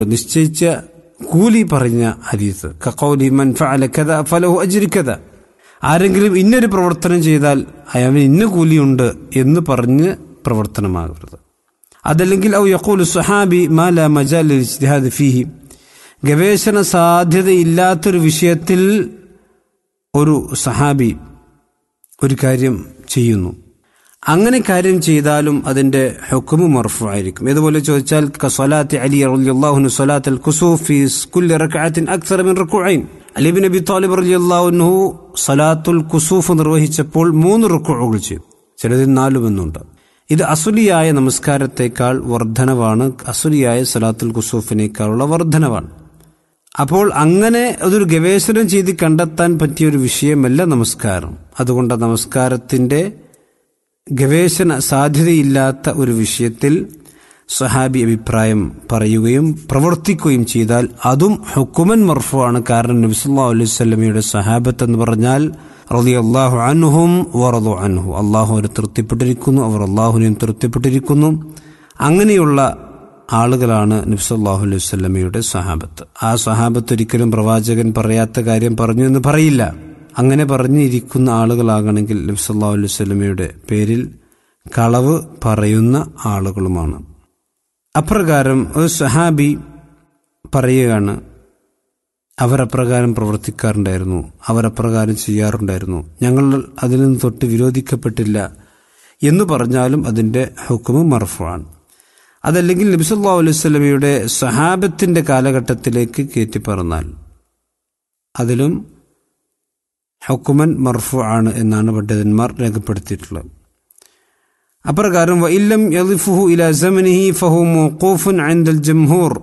നിശ്ചയിച്ച കൂലി പറഞ്ഞ ഹദീസ് കക്കൗലി മൻ ഫഅല കഥ ഫലഹു അജ്രി കഥ ആരെങ്കിലും ഇന്നൊരു പ്രവർത്തനം ചെയ്താൽ അയാവിന് ഇന്ന കൂലിയുണ്ട് എന്ന് പറഞ്ഞ് പ്രവർത്തനമാകരുത് അതല്ലെങ്കിൽ ഔ യഖൂലു സുഹാബി മാല മജാൽ ഇജ്തിഹാദ് ഫീഹി ഗവേഷണ സാധ്യതയില്ലാത്തൊരു വിഷയത്തിൽ ഒരു സഹാബി ഒരു കാര്യം ചെയ്യുന്നു അങ്ങനെ കാര്യം ചെയ്താലും അതിന്റെ ഹുക്കുമ് മർഫു ആയിരിക്കും ഇതുപോലെ ചോദിച്ചാൽ കസ്വലാത്തി അലി റളിയല്ലാഹുനു സ്വലാത്ത് അൽ കുസൂഫ് ഫീ കുല്ലി റക്അത്തിൻ അക്സറ മിൻ റുക്കുഈൻ അലി ബിൻ അബി താലിബ് റളിയല്ലാഹുനു സ്വലാത്തുൽ കുസൂഫ് നിർവഹിച്ചപ്പോൾ മൂന്ന് റുക്കുകൾ ചെയ്തു ചിലതിൽ നാലുമെന്നുണ്ട് ഇത് അസുലിയായ നമസ്കാരത്തേക്കാൾ വർധനവാണ് അസുലിയായ സലാത്തുൽ കുസൂഫിനേക്കാളുള്ള വർധനവാണ് അപ്പോൾ അങ്ങനെ അതൊരു ഗവേഷണം ചെയ്ത് കണ്ടെത്താൻ പറ്റിയ ഒരു വിഷയമല്ല നമസ്കാരം അതുകൊണ്ട് നമസ്കാരത്തിന്റെ ഗവേഷണ സാധ്യതയില്ലാത്ത ഒരു വിഷയത്തിൽ സഹാബി അഭിപ്രായം പറയുകയും പ്രവർത്തിക്കുകയും ചെയ്താൽ അതും ഹുക്കുമൻ മർഫുവാണ് കാരണം നബിസ്വല്ലാ അലൈഹി സ്വലമിയുടെ സഹാബത്ത് എന്ന് പറഞ്ഞാൽ റതി അള്ളാഹു അൻഹും വറതു അൻഹു അള്ളാഹു അവർ തൃപ്തിപ്പെട്ടിരിക്കുന്നു അവർ അള്ളാഹുവിനെയും തൃപ്തിപ്പെട്ടിരിക്കുന്നു അങ്ങനെയുള്ള ആളുകളാണ് നബ്സല്ലാഹു അലൈഹി സ്വലമയുടെ സഹാബത്ത് ആ സഹാബത്ത് ഒരിക്കലും പ്രവാചകൻ പറയാത്ത കാര്യം പറഞ്ഞു എന്ന് പറയില്ല അങ്ങനെ പറഞ്ഞിരിക്കുന്ന ആളുകളാകണമെങ്കിൽ നബ്സല്ലാഹു അലൈഹി സ്വലമയുടെ പേരിൽ കളവ് പറയുന്ന ആളുകളുമാണ് അപ്രകാരം ഒരു സഹാബി പറയുകയാണ് അവരപ്രകാരം പ്രവർത്തിക്കാറുണ്ടായിരുന്നു അവരപ്രകാരം ചെയ്യാറുണ്ടായിരുന്നു ഞങ്ങൾ അതിൽ നിന്ന് തൊട്ട് വിരോധിക്കപ്പെട്ടില്ല എന്ന് പറഞ്ഞാലും അതിന്റെ ഹുക്കുമ് മർഫാണ് അതല്ലെങ്കിൽ നബിസല്ലാ അലൈഹി സ്വലമയുടെ സഹാബത്തിന്റെ കാലഘട്ടത്തിലേക്ക് കയറ്റി പറഞ്ഞാൽ അതിലും ഹുക്കുമൻ മർഫു ആണ് എന്നാണ് പണ്ഡിതന്മാർ രേഖപ്പെടുത്തിയിട്ടുള്ളത് അപ്രകാരം വഇല്ലം യളിഫുഹു ഇല സമനിഹി ഫഹു മൗഖൂഫുൻ അൻദൽ ജംഹൂർ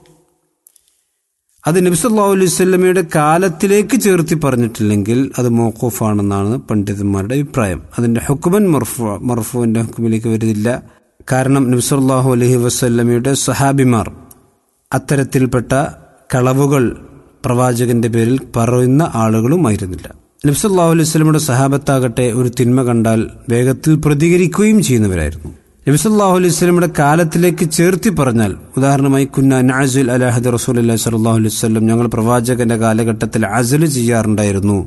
അത് നബിസല്ലാഹു അലൈഹി സ്വല്ലമയുടെ കാലത്തിലേക്ക് ചേർത്തി പറഞ്ഞിട്ടില്ലെങ്കിൽ അത് മൗഖൂഫാണെന്നാണ് പണ്ഡിതന്മാരുടെ അഭിപ്രായം അതിന്റെ ഹുക്കുമൻ മർഫു മർഫുവിന്റെ ഹുക്കുമിലേക്ക് വരുന്നില്ല കാരണം നബിസല്ലാഹു അലൈഹി വസ്ല്ലമയുടെ സഹാബിമാർ അത്തരത്തിൽപ്പെട്ട കളവുകൾ പ്രവാചകന്റെ പേരിൽ പറയുന്ന ആളുകളുമായിരുന്നില്ല നബ്സല്ലാഹു അലൈഹി സ്വലമിയുടെ സഹാബത്താകട്ടെ ഒരു തിന്മ കണ്ടാൽ വേഗത്തിൽ പ്രതികരിക്കുകയും ചെയ്യുന്നവരായിരുന്നു നബിസല്ലാഹു അലൈഹി സ്വലമിയുടെ കാലത്തിലേക്ക് ചേർത്തി പറഞ്ഞാൽ ഉദാഹരണമായി കുന്ന നാസുൽ അലഹദ് റസൂൽ അല്ലാഹി സ്വല്ലാഹു അലൈഹി സ്വലം ഞങ്ങൾ പ്രവാചകന്റെ കാലഘട്ടത്തിൽ അസല് ചെയ്യാറുണ്ടായിരുന്നു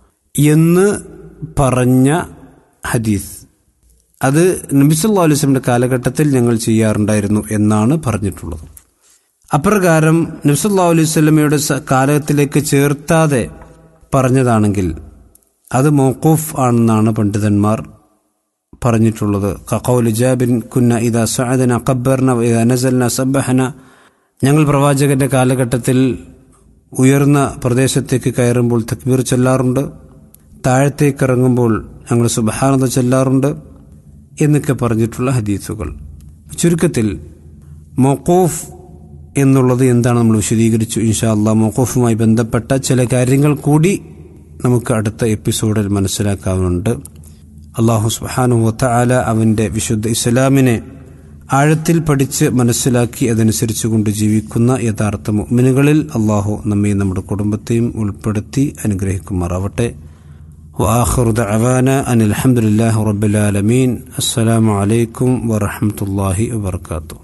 എന്ന് പറഞ്ഞ ഹദീസ് അത് നബിസല്ലാ അലൈഹി സ്വലമിന്റെ കാലഘട്ടത്തിൽ ഞങ്ങൾ ചെയ്യാറുണ്ടായിരുന്നു എന്നാണ് പറഞ്ഞിട്ടുള്ളത് അപ്രകാരം നബ്സല്ലാ അലൈഹി സ്വലമയുടെ കാലത്തിലേക്ക് ചേർത്താതെ പറഞ്ഞതാണെങ്കിൽ അത് മൗക്കൂഫ് ആണെന്നാണ് പണ്ഡിതന്മാർ പറഞ്ഞിട്ടുള്ളത് കഖൗൽ ജാബിൻ കുന്ന ഇദാ സഅദന ഖബ്ബർന ഇദാ നസൽന സബ്ബഹന ഞങ്ങൾ പ്രവാചകന്റെ കാലഘട്ടത്തിൽ ഉയർന്ന പ്രദേശത്തേക്ക് കയറുമ്പോൾ തക്ബീർ ചൊല്ലാറുണ്ട് താഴത്തേക്ക് ഇറങ്ങുമ്പോൾ ഞങ്ങൾ സുബഹാനത ചൊല്ലാറുണ്ട് എന്നൊക്കെ പറഞ്ഞിട്ടുള്ള ഹദീസുകൾ ചുരുക്കത്തിൽ മൊക്കോഫ് എന്നുള്ളത് എന്താണ് നമ്മൾ വിശദീകരിച്ചു ഇൻഷാ അള്ളാ മൊക്കോഫുമായി ബന്ധപ്പെട്ട ചില കാര്യങ്ങൾ കൂടി നമുക്ക് അടുത്ത എപ്പിസോഡിൽ മനസ്സിലാക്കാവുന്നുണ്ട് അള്ളാഹു സുബാനുവത്ത ആല അവന്റെ വിശുദ്ധ ഇസ്ലാമിനെ ആഴത്തിൽ പഠിച്ച് മനസ്സിലാക്കി അതനുസരിച്ച് കൊണ്ട് ജീവിക്കുന്ന യഥാർത്ഥ മുഅ്മിനുകളിൽ അള്ളാഹു നമ്മയും നമ്മുടെ കുടുംബത്തെയും ഉൾപ്പെടുത്തി അനുഗ്രഹിക്കുമാറാവട്ടെ وآخر دعوانا أن الحمد لله رب العالمين السلام عليكم ورحمة الله وبركاته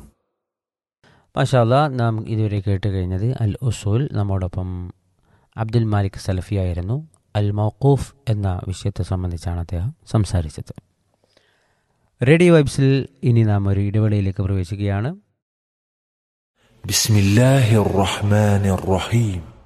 മാഷാല്ല നാം ഇതുവരെ കേട്ട് കഴിഞ്ഞത് അൽ ഉസൂൽ നമ്മോടൊപ്പം അബ്ദുൽ മാലിക് സലഫിയായിരുന്നു അൽ മൗക്കൂഫ് എന്ന വിഷയത്തെ സംബന്ധിച്ചാണ് അദ്ദേഹം സംസാരിച്ചത് റേഡിയോ വൈബ്സിൽ ഇനി നാം ഒരു ഇടവേളയിലേക്ക് പ്രവേശിക്കുകയാണ് بسم الله الرحمن الرحيم